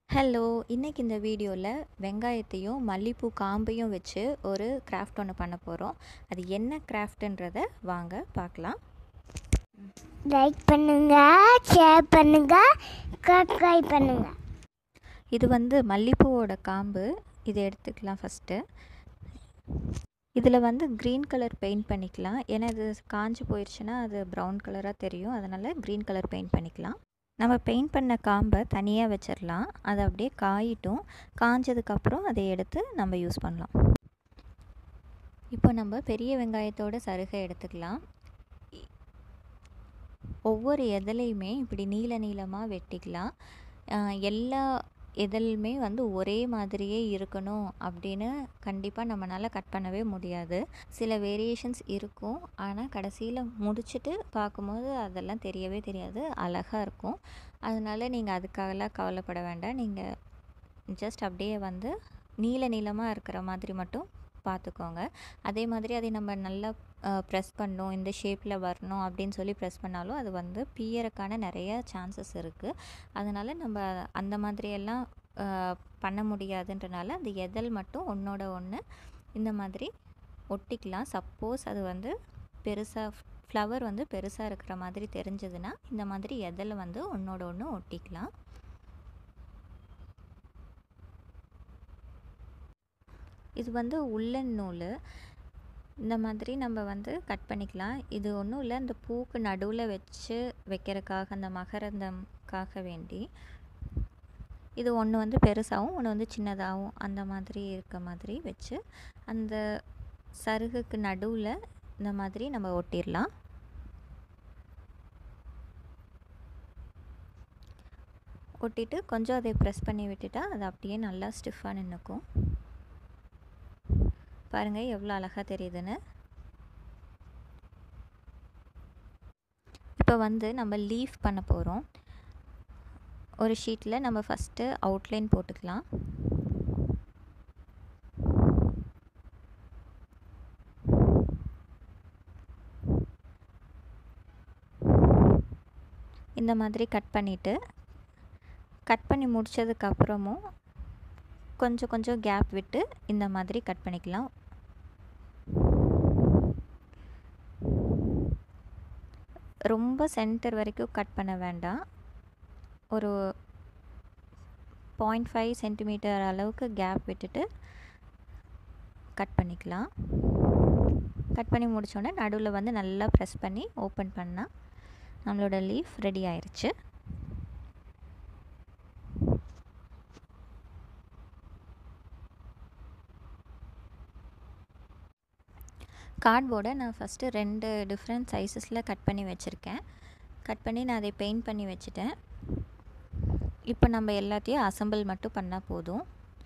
hello இன்னைக்கு இந்த வீடியோவில் வெங்காயத்தையும் மல்லிப்பூ காம்பையும் வச்சு ஒரு கிராஃப்ட் ஒன்று பண்ண போகிறோம் அது என்ன கிராஃப்ட்டுன்றத வாங்க பார்க்கலாம் லைக் பண்ணுங்க ஷேர் பண்ணுங்க சப்ஸ்கிரைப் பண்ணுங்க இது வந்து மல்லிப்பூவோட காம்பு இதை எடுத்துக்கலாம் ஃபஸ்ட்டு இதில் வந்து க்ரீன் கலர் பெயிண்ட் பண்ணிக்கலாம் ஏன்னா இது காஞ்சு போயிடுச்சுன்னா அது ப்ரௌன் கலராக தெரியும் அதனால் க்ரீன் கலர் பெயிண்ட் பண்ணிக்கலாம் நம்ம பெயிண்ட் பண்ண காம்பை தனியாக வச்சிடலாம் அதை அப்படியே காயிட்டும் காஞ்சதுக்கப்புறம் அதை எடுத்து நம்ம யூஸ் பண்ணலாம் இப்போ நம்ம பெரிய வெங்காயத்தோட சருகை எடுத்துக்கலாம் ஒவ்வொரு எதலையுமே இப்படி நீல நீளமாக வெட்டிக்கலாம் எல்லா எதலுமே வந்து ஒரே மாதிரியே இருக்கணும் அப்படின்னு கண்டிப்பாக நம்மளால் கட் பண்ணவே முடியாது சில வேரியேஷன்ஸ் இருக்கும் ஆனால் கடைசியில் முடிச்சுட்டு பார்க்கும்போது அதெல்லாம் தெரியவே தெரியாது அழகாக இருக்கும் அதனால் நீங்கள் அதுக்காகலாம் கவலைப்பட வேண்டாம் நீங்கள் ஜஸ்ட் அப்படியே வந்து நீல நீளமாக இருக்கிற மாதிரி மட்டும் பார்த்துக்கோங்க அதே மாதிரி அதை நம்ம நல்லா ப்ரெஸ் பண்ணணும் இந்த ஷேப்பில் வரணும் அப்படின்னு சொல்லி ப்ரெஸ் பண்ணாலும் அது வந்து பியறக்கான நிறைய சான்சஸ் இருக்குது அதனால் நம்ம அந்த மாதிரியெல்லாம் பண்ண முடியாதுன்றனால அந்த எதல் மட்டும் ஒன்றோட ஒன்று இந்த மாதிரி ஒட்டிக்கலாம் சப்போஸ் அது வந்து பெருசாக ஃப்ளவர் வந்து பெருசாக இருக்கிற மாதிரி தெரிஞ்சதுன்னா இந்த மாதிரி எதலை வந்து ஒன்றோட ஒன்று ஒட்டிக்கலாம் இது வந்து உள்ளன் நூல் இந்த மாதிரி நம்ம வந்து கட் பண்ணிக்கலாம் இது ஒன்றும் இல்லை இந்த பூக்கு நடுவில் வச்சு வைக்கிறதுக்காக அந்த மகரந்தம்காக வேண்டி இது ஒன்று வந்து பெருசாகவும் ஒன்று வந்து சின்னதாகவும் அந்த மாதிரி இருக்க மாதிரி வச்சு அந்த சருகுக்கு நடுவில் இந்த மாதிரி நம்ம ஒட்டிடலாம் ஒட்டிட்டு கொஞ்சம் அதை ப்ரெஸ் பண்ணி விட்டுட்டா அது அப்படியே நல்லா ஸ்டிஃபாக நின்றுக்கும் பாருங்கள் எவ்வளோ அழகாக தெரியுதுன்னு இப்போ வந்து நம்ம லீஃப் பண்ண போகிறோம் ஒரு ஷீட்டில் நம்ம ஃபஸ்ட்டு அவுட்லைன் போட்டுக்கலாம் இந்த மாதிரி கட் பண்ணிவிட்டு கட் பண்ணி முடித்ததுக்கப்புறமும் கொஞ்சம் கொஞ்சம் கேப் விட்டு இந்த மாதிரி கட் பண்ணிக்கலாம் ரொம்ப சென்டர் வரைக்கும் கட் பண்ண வேண்டாம் ஒரு பாயிண்ட் ஃபைவ் சென்டிமீட்டர் அளவுக்கு கேப் விட்டுட்டு கட் பண்ணிக்கலாம் கட் பண்ணி முடித்தோடனே நடுவில் வந்து நல்லா ப்ரெஸ் பண்ணி ஓப்பன் பண்ணால் நம்மளோட லீஃப் ரெடி ஆயிடுச்சு கார்ட்போர்டை நான் ஃபஸ்ட்டு ரெண்டு டிஃப்ரெண்ட் சைஸஸில் கட் பண்ணி வச்சுருக்கேன் கட் பண்ணி நான் அதை பெயிண்ட் பண்ணி வச்சுட்டேன் இப்போ நம்ம எல்லாத்தையும் அசம்பிள் மட்டும் பண்ணால் போதும்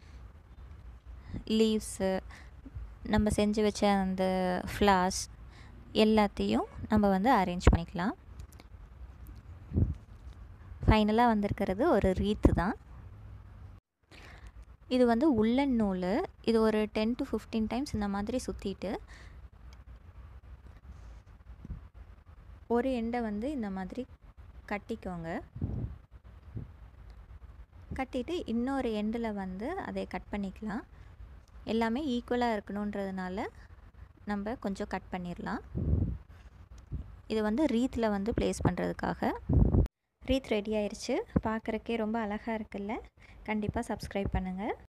லீவ்ஸு நம்ம செஞ்சு வச்ச அந்த ஃப்ளார்ஸ் எல்லாத்தையும் நம்ம வந்து அரேஞ்ச் பண்ணிக்கலாம் ஃபைனலாக வந்திருக்கிறது ஒரு ரீத்து தான் இது வந்து உள்ளன் நூல் இது ஒரு டென் டு ஃபிஃப்டீன் டைம்ஸ் இந்த மாதிரி சுற்றிட்டு ஒரு எண்டை வந்து இந்த மாதிரி கட்டிக்கோங்க கட்டிட்டு இன்னொரு எண்டில் வந்து அதை கட் பண்ணிக்கலாம் எல்லாமே ஈக்குவலாக இருக்கணுன்றதுனால நம்ம கொஞ்சம் கட் பண்ணிடலாம் இது வந்து ரீத்தில் வந்து ப்ளேஸ் பண்ணுறதுக்காக ரீத் ரெடி ஆயிடுச்சு பார்க்குறக்கே ரொம்ப அழகாக இருக்குல்ல கண்டிப்பாக சப்ஸ்கிரைப் பண்ணுங்கள்